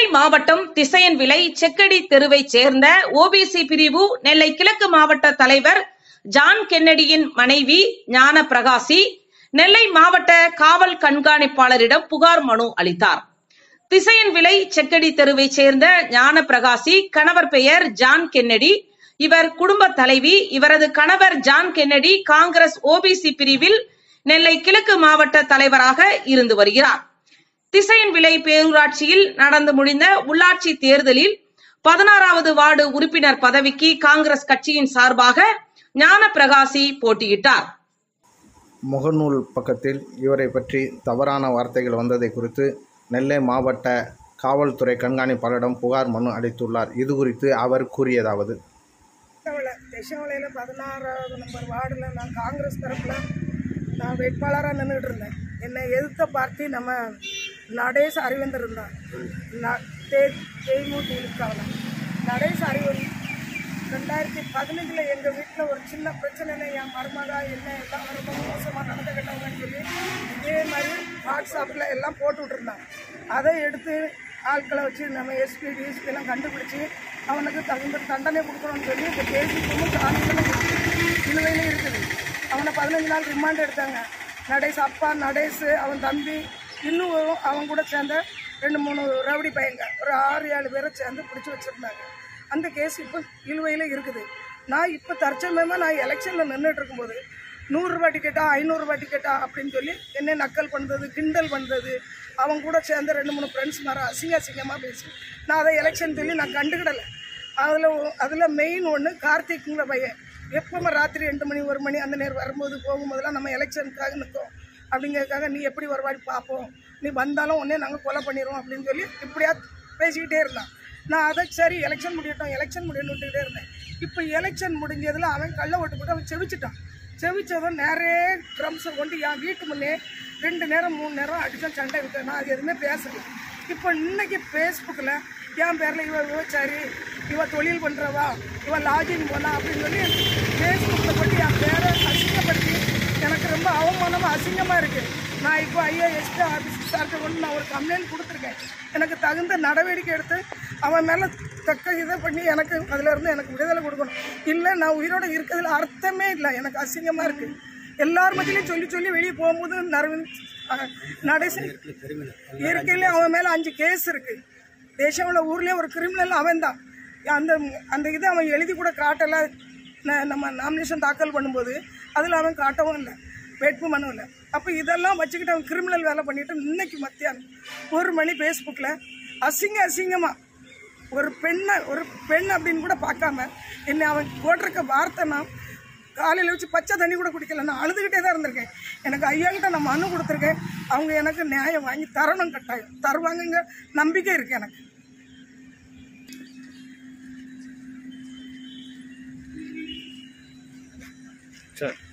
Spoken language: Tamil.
மாவட்டம் திசையன் விலை செக்கடி தெருவைச் சேர்ந்த ஓபிசி பிரிவு நெல்லை கிழக்கு மாவட்ட தலைவர் ஜான் கென்னடியின் மனைவி ஞான பிரகாசி நெல்லை மாவட்ட காவல் கண்காணிப்பாளரிடம் புகார் மனு அளித்தார் திசையன் விலை செக்கடி தெருவைச் சேர்ந்த ஞான பிரகாசி கணவர் பெயர் ஜான் கென்னடி இவர் குடும்ப தலைவி இவரது கணவர் ஜான் கென்னடி காங்கிரஸ் ஓபிசி பிரிவில் நெல்லை கிழக்கு மாவட்ட தலைவராக இருந்து வருகிறார் திசையன் விலை பேரூராட்சியில் நடந்து முடிந்த உள்ளாட்சி தேர்தலில் பதினாறாவது வார்டு உறுப்பினர் பதவிக்கு காங்கிரஸ் கட்சியின் சார்பாக ஞான பிரகாசி போட்டியிட்டார் முகநூல் பக்கத்தில் இவரை பற்றி தவறான வார்த்தைகள் வந்ததை குறித்து நெல்லை மாவட்ட காவல்துறை கண்காணிப்பாளரிடம் புகார் மனு அளித்துள்ளார் இது குறித்து அவர் கூறியதாவது திசவலை திசவலையில் பதினாறாவது நம்பர் வார்டில் நான் காங்கிரஸ் தரப்பில் நான் வேட்பாளராக நின்றுட்டு இருந்தேன் என்னை எதிர்த்த பார்ட்டி நம்ம நடேஷ் அறிவந்தர் இருந்தான் ந- தே தேமுதிகவில் நடேஷ் அறிவந்தர் ரெண்டாயிரத்தி பதினஞ்சில் எங்கள் வீட்டில் ஒரு சின்ன பிரச்சனைன்னு என் மருமகா என்ன எல்லாம் ரொம்ப மோசமாக நடந்துக்கிட்டவங்கன்னு சொல்லி இதே மாதிரி வாட்ஸ்அப்பில் எல்லாம் போட்டு விட்டுருந்தாங்க அதை எடுத்து ஆட்களை வச்சு நம்ம எஸ்பி டிஎஸ்பி எல்லாம் கண்டுபிடிச்சி அவனுக்கு தகுந்த தண்டனை கொடுக்கணும்னு சொல்லி இந்த பேசிக்கும் சாதிகளும் நிலுவையிலே இருக்குது அவனை பதினஞ்சு நாள் ரிமாண்ட் எடுத்தாங்க நடேஷ் அப்பா நடேஷ் அவன் தம்பி இன்னும் அவன் கூட சேர்ந்த ரெண்டு மூணு ரவுடி பையங்க ஒரு ஆறு ஏழு பேரை சேர்ந்து பிடிச்சி வச்சுருந்தாங்க அந்த கேஸ் இப்போ இழுவையில் இருக்குது நான் இப்போ தற்சமயமாக நான் எலெக்ஷனில் நின்றுட்டு இருக்கும்போது நூறுரூவா டிக்கெட்டா ஐநூறுரூவா டிக்கெட்டா அப்படின்னு சொல்லி என்ன நக்கல் பண்ணுறது கிண்டல் பண்ணுறது அவங்க கூட சேர்ந்த ரெண்டு மூணு ஃப்ரெண்ட்ஸ் மாதிரி அசிங்க அசிங்கமாக பேசி நான் அதை எலெக்ஷன் சொல்லி நான் கண்டுக்கிடலை அதில் அதில் மெயின் ஒன்று கார்த்திக்ங்கிற பையன் எப்பவுமே ராத்திரி ரெண்டு மணி ஒரு மணி அந்த நேரம் வரும்போது போகும்போதெல்லாம் நம்ம எலெக்ஷனுக்காக நிற்கும் அப்படிங்கிறதுக்காக நீ எப்படி ஒரு வாட்டி பார்ப்போம் நீ வந்தாலும் உடனே நாங்கள் கொலை பண்ணிடுவோம் அப்படின்னு சொல்லி இப்படியா பேசிக்கிட்டே இருந்தான் நான் அதை சரி எலெக்ஷன் முடியட்டும் எலெக்ஷன் முடியணும்னு விட்டுக்கிட்டே இருந்தேன் இப்போ எலெக்ஷன் முடிஞ்சதில் அவன் கள்ள ஓட்டு போட்டு அவன் செவிச்சிட்டான் செவிச்சதும் நிறைய ட்ரம்ஸை கொண்டு என் வீட்டு முன்னே ரெண்டு நேரம் மூணு நேரம் அடித்தான் சண்டை விட்டேன் நான் அது எதுவுமே பேசலை இப்போ இன்னைக்கு ஃபேஸ்புக்கில் என் பேரில் இவ விவசாயி இவ தொழில் பண்ணுறவா இவ லாஜிங் போனா அப்படின்னு சொல்லி ஃபேஸ்புக்கில் போட்டு என் பேரை அசிங்கப்படுத்தி எனக்கு ரொம்ப அவமானமாக அசிங்கமாக இருக்குது நான் இப்போ ஐஏஎஸ்டி ஆஃபீஸ் சார்கிட்ட கொண்டு நான் ஒரு கம்ப்ளைண்ட் கொடுத்துருக்கேன் எனக்கு தகுந்த நடவடிக்கை எடுத்து அவன் மேலே தக்க இதை பண்ணி எனக்கு அதுல இருந்து எனக்கு விடுதலை கொடுக்கணும் இல்லை நான் உயிரோட இருக்கிறதுல அர்த்தமே இல்லை எனக்கு அசிங்கமாக இருக்குது எல்லார் மத்தியிலையும் சொல்லி சொல்லி வெளியே போகும்போது நரவின் நடேசன் இயற்கையிலே அவன் மேலே அஞ்சு கேஸ் இருக்குது தேசம்ல ஊர்லேயே ஒரு கிரிமினல் அவன் தான் அந்த அந்த இதை அவன் எழுதி கூட காட்டலை ந- நம்ம நாமினேஷன் தாக்கல் பண்ணும்போது அதில் அவன் காட்டவும் இல்லை வேட்பு மனு இல்லை அப்போ இதெல்லாம் வச்சுக்கிட்டு அவன் கிரிமினல் வேலை பண்ணிட்டு இன்னைக்கு மத்தியானம் ஒரு மணி ஃபேஸ்புக்கில் அசிங்க அசிங்கமாக ஒரு பெண்ணை ஒரு பெண் அப்படின்னு கூட பார்க்காம என்னை அவன் போட்டிருக்க வார்த்தை நான் காலையில் வச்சு பச்சை தண்ணி கூட குடிக்கல நான் அழுதுகிட்டே தான் இருந்திருக்கேன் எனக்கு ஐயா கிட்ட நான் மனு கொடுத்துருக்கேன் அவங்க எனக்கு நியாயம் வாங்கி தரணும் கட்டாயம் தருவாங்கங்க நம்பிக்கை இருக்கு எனக்கு சரி